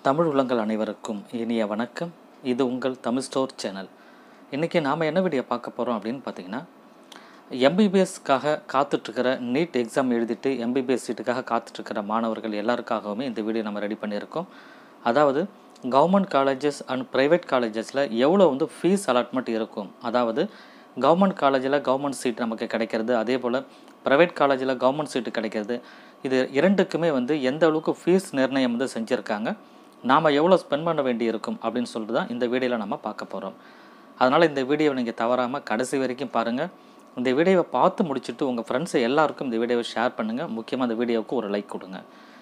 தமிழ் உள்ளங்கள் அனைவருக்கும் இனிய வணக்கம் இது உங்கள் தமிழ் ஸ்டோர் சேனல் இன்றைக்கி நாம் என்ன வீடியோ பார்க்க போகிறோம் அப்படின்னு பார்த்தீங்கன்னா எம்பிபிஎஸ்க்காக காத்துட்ருக்கிற நீட் எக்ஸாம் எழுதிட்டு எம்பிபிஎஸ் சீட்டுக்காக காத்துட்ருக்கிற மாணவர்கள் எல்லாருக்காகவுமே இந்த வீடியோ நம்ம ரெடி பண்ணியிருக்கோம் அதாவது கவர்மெண்ட் காலேஜஸ் அண்ட் ப்ரைவேட் காலேஜஸில் எவ்வளோ வந்து ஃபீஸ் அலாட்மெண்ட் இருக்கும் அதாவது கவர்மெண்ட் காலேஜில் கவர்மெண்ட் சீட் நமக்கு கிடைக்கிறது அதே போல் ப்ரைவேட் காலேஜில் கவர்மெண்ட் சீட்டு கிடைக்கிறது இது இரண்டுக்குமே வந்து எந்த அளவுக்கு ஃபீஸ் நிர்ணயம் வந்து செஞ்சுருக்காங்க நாம் எவ்வளோ ஸ்பெண்ட் பண்ண வேண்டி இருக்கும் அப்படின்னு சொல்லிட்டு தான் இந்த வீடியோவில் நம்ம பார்க்க போகிறோம் அதனால் இந்த வீடியோவை நீங்கள் தவறாமல் கடைசி வரைக்கும் பாருங்கள் இந்த வீடியோவை பார்த்து முடிச்சுட்டு உங்கள் ஃப்ரெண்ட்ஸை எல்லாருக்கும் இந்த வீடியோவை ஷேர் பண்ணுங்கள் முக்கியமாக இந்த வீடியோவுக்கு ஒரு லைக் கொடுங்க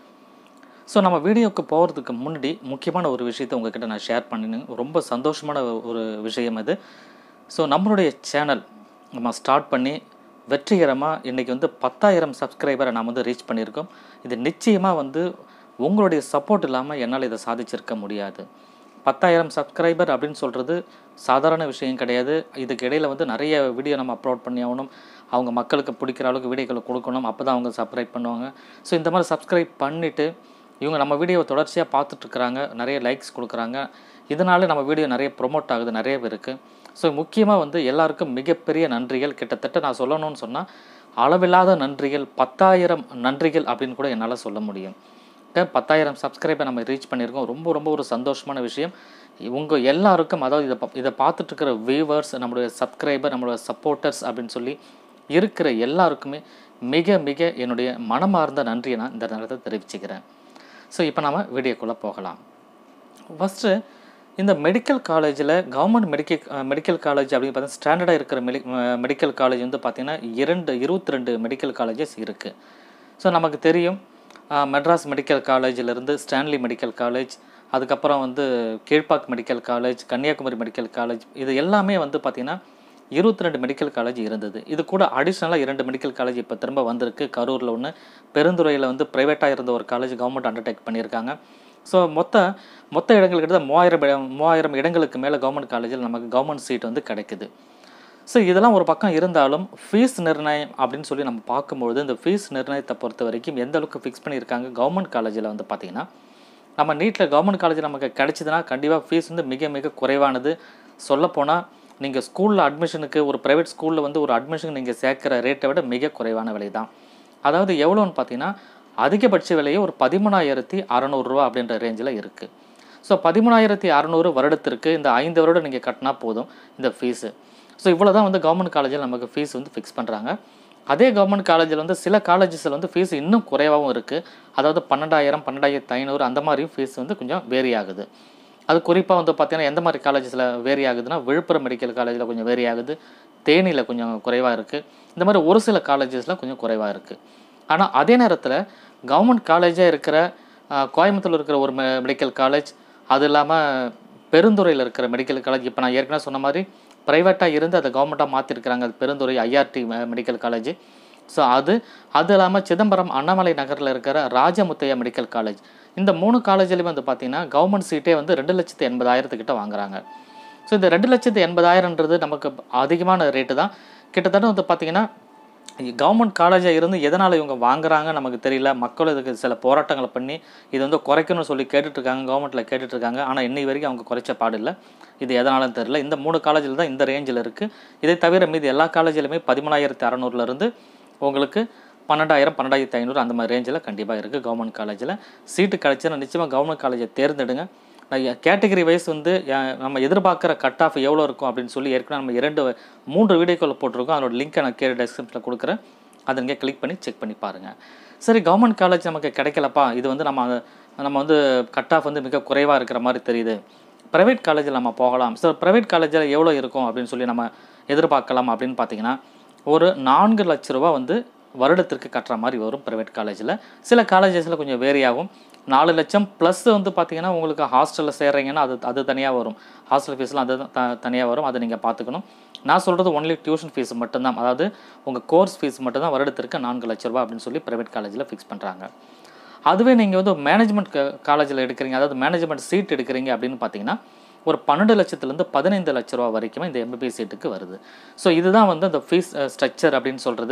ஸோ நம்ம வீடியோவுக்கு போகிறதுக்கு முன்னாடி முக்கியமான ஒரு விஷயத்தை உங்ககிட்ட நான் ஷேர் பண்ணினேன் ரொம்ப சந்தோஷமான ஒரு விஷயம் இது ஸோ நம்மளுடைய சேனல் நம்ம ஸ்டார்ட் பண்ணி வெற்றிகரமாக இன்றைக்கி வந்து பத்தாயிரம் சப்ஸ்கிரைபரை நாம் வந்து ரீச் பண்ணியிருக்கோம் இது நிச்சயமாக வந்து உங்களுடைய சப்போர்ட் இல்லாமல் என்னால் இதை சாதிச்சிருக்க முடியாது பத்தாயிரம் சப்ஸ்கிரைபர் அப்படின்னு சொல்கிறது சாதாரண விஷயம் கிடையாது இதுக்கு இடையில் வந்து நிறைய வீடியோ நம்ம அப்லோட் பண்ணி ஆகணும் அவங்க மக்களுக்கு பிடிக்கிற அளவுக்கு வீடியோக்களை கொடுக்கணும் அப்போ தான் அவங்க சப்ஸ்கிரைப் பண்ணுவாங்க ஸோ இந்த மாதிரி சப்ஸ்கிரைப் பண்ணிவிட்டு இவங்க நம்ம வீடியோவை தொடர்ச்சியாக பார்த்துட்ருக்குறாங்க நிறைய லைக்ஸ் கொடுக்குறாங்க இதனால நம்ம வீடியோ நிறைய ப்ரொமோட் ஆகுது நிறைய பேருக்கு ஸோ முக்கியமாக வந்து எல்லாருக்கும் மிகப்பெரிய நன்றிகள் கிட்டத்தட்ட நான் சொல்லணும்னு சொன்னால் அளவில்லாத நன்றிகள் பத்தாயிரம் நன்றிகள் அப்படின்னு கூட என்னால் சொல்ல முடியும் பத்தாயிரம் சப்ஸ்கிரைபர் நம்ம ரீச் பண்ணியிருக்கோம் ரொம்ப ரொம்ப ஒரு சந்தோஷமான விஷயம் உங்கள் எல்லாருக்கும் அதாவது இதை இதை பார்த்துட்ருக்கிற வியூவர்ஸ் நம்மளுடைய சப்ஸ்கிரைபர் நம்மளுடைய சப்போர்ட்டர்ஸ் அப்படின்னு சொல்லி இருக்கிற எல்லாருக்குமே மிக மிக என்னுடைய மனமார்ந்த நன்றியை நான் இந்த நேரத்தை தெரிவிச்சுக்கிறேன் ஸோ இப்போ நம்ம வீடியோக்குள்ளே போகலாம் ஃபஸ்ட்டு இந்த மெடிக்கல் காலேஜில் கவர்மெண்ட் மெடிக்கல் மெடிக்கல் காலேஜ் அப்படின்னு பார்த்தா ஸ்டாண்டர்டாக இருக்கிற மெடி மெடிக்கல் காலேஜ் வந்து பார்த்திங்கன்னா இரண்டு இருபத்தி ரெண்டு மெடிக்கல் காலேஜஸ் இருக்குது ஸோ நமக்கு தெரியும் மெட்ராஸ் மெடிக்கல் காலேஜிலேருந்து ஸ்டான்லி மெடிக்கல் காலேஜ் அதுக்கப்புறம் வந்து Kilpauk medical college Kanyakumari medical college இது எல்லாமே வந்து பார்த்திங்கன்னா இருபத்தி ரெண்டு மெடிக்கல் காலேஜ் இருந்தது இது கூட அடிஷ்னலாக இரண்டு மெடிக்கல் காலேஜ் இப்போ திரும்ப வந்திருக்கு கரூரில் ஒன்று பெருந்துறையில் வந்து ப்ரைவேட்டாக இருந்த ஒரு காலேஜ் கவர்மெண்ட் அண்டர்டேக் பண்ணியிருக்காங்க ஸோ மொத்த மொத்த இடங்கள் கிட்ட மூவாயிரம் மூவாயிரம் இடங்களுக்கு மேலே கவர்மெண்ட் காலேஜில் நமக்கு கவர்மெண்ட் சீட் வந்து கிடைக்குது ஸோ இதெல்லாம் ஒரு பக்கம் இருந்தாலும் ஃபீஸ் நிர்ணயம் அப்படின்னு சொல்லி நம்ம பார்க்கும்பொழுது இந்த ஃபீஸ் நிர்ணயத்தை பொறுத்த வரைக்கும் எந்த அளவுக்கு ஃபிக்ஸ் பண்ணியிருக்காங்க கவர்மெண்ட் காலேஜில் வந்து பார்த்திங்கன்னா நம்ம நீட்டில் கவர்மெண்ட் காலேஜில் நமக்கு கிடைச்சிதுன்னா கண்டிப்பாக ஃபீஸ் வந்து மிக மிக குறைவானது சொல்லப்போனால் நீங்கள் ஸ்கூலில் அட்மிஷனுக்கு ஒரு ப்ரைவேட் ஸ்கூலில் வந்து ஒரு அட்மிஷன் நீங்கள் சேர்க்குற ரேட்டை விட மிக குறைவான விலை தான் அதாவது எவ்வளோன்னு பார்த்தீங்கன்னா அதிகபட்ச விலையே ஒரு பதிமூணாயிரத்தி அறநூறுரூவா அப்படின்ற ரேஞ்சில் இருக்குது ஸோ பதிமூணாயிரத்தி அறநூறு வருடத்திற்கு இந்த ஐந்து வருடம் நீங்கள் கட்டினா போதும் இந்த ஃபீஸு ஸோ இவ்வளோ தான் வந்து கவர்மெண்ட் காலேஜில் நமக்கு ஃபீஸ் வந்து ஃபிக்ஸ் பண்ணுறாங்க அதே கவர்மெண்ட் காலேஜில் வந்து சில காலேஜஸில் வந்து ஃபீஸ் இன்னும் குறைவாகவும் இருக்குது அதாவது பன்னெண்டாயிரம் பன்னெண்டாயிரத்து ஐநூறு அந்த மாதிரியும் ஃபீஸ் வந்து கொஞ்சம் வேரி ஆகுது அது குறிப்பாக வந்து பார்த்திங்கன்னா எந்த மாதிரி காலேஜஸில் வேரி ஆகுதுன்னா விழுப்புரம் மெடிக்கல் காலேஜில் கொஞ்சம் வேரி ஆகுது தேனியில் கொஞ்சம் குறைவாக இருக்குது இந்த மாதிரி ஒரு சில காலேஜஸில் கொஞ்சம் குறைவாக இருக்குது ஆனால் அதே நேரத்தில் கவர்மெண்ட் காலேஜாக இருக்கிற கோயம்புத்தூர் இருக்கிற ஒரு மெடிக்கல் காலேஜ் அது இல்லாமல் பெருந்துறையில் இருக்கிற மெடிக்கல் காலேஜ் இப்போ நான் ஏற்கனவே சொன்ன மாதிரி ப்ரைவேட்டாக இருந்து அதை கவர்மெண்ட்டாக மாற்றிருக்கிறாங்க அது Perundurai IRT medical college so அது அது இல்லாமல் சிதம்பரம் அண்ணாமலை நகரில் இருக்கிற ராஜமுத்தையா மெடிக்கல் காலேஜ் இந்த மூணு காலேஜ்லேயுமே வந்து பார்த்திங்கன்னா கவர்மெண்ட் சீட்டே வந்து ரெண்டு லட்சத்து எண்பதாயிரத்துக்கிட்ட வாங்குறாங்க ஸோ இந்த ரெண்டு லட்சத்து எண்பதாயிரன்றது நமக்கு அதிகமான ரேட்டு தான் கிட்டத்தட்ட வந்து பார்த்திங்கன்னா கவர்மெண்ட் காலேஜாக இருந்து எதனால் இவங்க வாங்குறாங்க நமக்கு தெரியல மக்கள் இதுக்கு சில போராட்டங்களை பண்ணி இது வந்து குறைக்கணும்னு சொல்லி கேட்டுட்ருக்காங்க கவர்மெண்ட்டில் கேட்டுட்ருக்காங்க ஆனால் இன்னை வரைக்கும் அவங்க குறைச்ச பாடில்லை இது எதனாலும் தெரியல இந்த மூணு காலேஜில் தான் இந்த ரேஞ்சில் இருக்குது இதை தவிர மீது எல்லா காலேஜிலுமே பதிமூணாயிரத்தி அறநூறுலேருந்து உங்களுக்கு பன்னெண்டாயிரம் பன்னெண்டாயிரத்தி ஐநூறு அந்த மாதிரி ரேஞ்சில் கண்டிப்பாக இருக்குது கவர்மெண்ட் காலேஜில் சீட்டு கிடச்சினா நிச்சயமாக கவர்மெண்ட் காலேஜை தேர்ந்தெடுங்க கேட்டகரி வைஸ் வந்து நம்ம எதிர்பார்க்குற கட் ஆஃப் எவ்வளோ இருக்கும் அப்படின்னு சொல்லி ஏற்கனவே நம்ம இரண்டு மூன்று வீடியோக்கள் போட்டிருக்கோம் அதோட லிங்க்கை நான் கீழே டெஸ்கிரிப்ஷனில் கொடுக்குறேன் அதை நீங்கள் கிளிக் பண்ணி செக் பண்ணி பாருங்கள் சரி கவர்மெண்ட் காலேஜ் நமக்கு கிடைக்கலப்பா இது வந்து நம்ம நம்ம வந்து கட் ஆஃப் வந்து மிக குறைவாக இருக்கிற மாதிரி தெரியுது ப்ரைவேட் காலேஜில் நம்ம போகலாம் ஸோ ப்ரைவேட் காலேஜில் எவ்வளோ இருக்கும் அப்படின்னு சொல்லி நம்ம எதிர்பார்க்கலாம் அப்படின்னு பார்த்தீங்கன்னா ஒரு நான்கு லட்ச ரூபா வந்து வருடத்திற்கு கட்டுற மாதிரி வரும் ப்ரைவேட் காலேஜில் சில காலேஜஸில் கொஞ்சம் வேரி ஆகும் நாலு லட்சம் ப்ளஸ் வந்து பார்த்தீங்கன்னா உங்களுக்கு ஹாஸ்டலில் சேர்றீங்கன்னா அது அது தனியாக வரும் ஹாஸ்டல் ஃபீஸ்லாம் அது த தனியாக வரும் அதை நீங்கள் பார்த்துக்கணும் நான் சொல்கிறது ஒன்லி டியூஷன் ஃபீஸ் மட்டும்தான் அதாவது உங்கள் கோர்ஸ் ஃபீஸ் மட்டும்தான் வருடத்திற்கு நான்கு லட்ச ரூபா அப்படின்னு சொல்லி ப்ரைவேட் காலேஜில் ஃபிக்ஸ் பண்ணுறாங்க அதுவே நீங்கள் வந்து மேனேஜ்மெண்ட் காலேஜில் எடுக்கிறீங்க அதாவது மேனேஜ்மெண்ட் சீட் எடுக்கிறீங்க அப்படின்னு பார்த்தீங்கன்னா ஒரு பன்னெண்டு லட்சத்துலேருந்து பதினைந்து லட்ச ரூபா வரைக்குமே இந்த எம்பிபிஎஸ் சீட்டுக்கு வருது ஸோ இதுதான் வந்து அந்த ஃபீஸ் ஸ்ட்ரக்சர் அப்படின்னு சொல்கிறது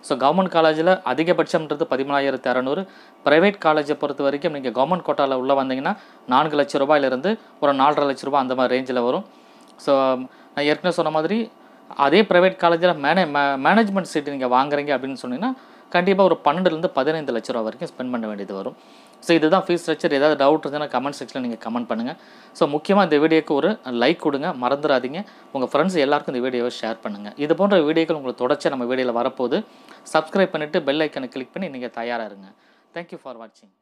ஸோ கவர்மெண்ட் காலேஜில் அதிகபட்சம்ன்றது பதிமூணாயிரத்து அறநூறு ப்ரைவேட் காலேஜை பொறுத்த வரைக்கும் நீங்கள் கவர்மெண்ட் கோட்டாவில் உள்ளே வந்தீங்கன்னா நான்கு லட்ச ரூபாயிலிருந்து ஒரு நாலரை லட்ச ரூபாய் அந்த மாதிரி ரேஞ்சில் வரும் ஸோ நான் ஏற்கனவே சொன்ன மாதிரி அதே ப்ரைவேட் காலேஜில் மேனே மேனேஜ்மெண்ட் சீட் நீங்கள் வாங்குறீங்க அப்படின்னு சொன்னீங்கன்னா கண்டிப்பாக ஒரு பன்னெண்டுலேருந்து பதினைந்து லட்ச ரூபா வரைக்கும் ஸ்பெண்ட் பண்ண வேண்டியது வரும் ஸோ இதுதான் ஃபீஸ் ஸ்ட்ரக்சர் ஏதாவது டவுட் இருந்ததுன்னா கமெண்ட் செக்ஷனில் நீங்கள் கமெண்ட் பண்ணுங்கள் ஸோ முக்கியமாக இந்த வீடியோக்கு ஒரு லைக் கொடுங்க மறந்துடாதீங்க உங்கள் ஃப்ரெண்ட்ஸ் எல்லாருக்கும் இந்த வீடியோவை ஷேர் பண்ணுங்கள் இது போன்ற வீடியோக்கள் உங்களுக்கு தொடர்ச்சியாக நம்ம வீடியோவில் வரப்போது சப்ஸ்கிரைப் பண்ணிவிட்டு பெல் ஐக்கனை கிளிக் பண்ணி நீங்கள் தயாராக இருங்க தேங்க்யூ ஃபார் வாட்சிங்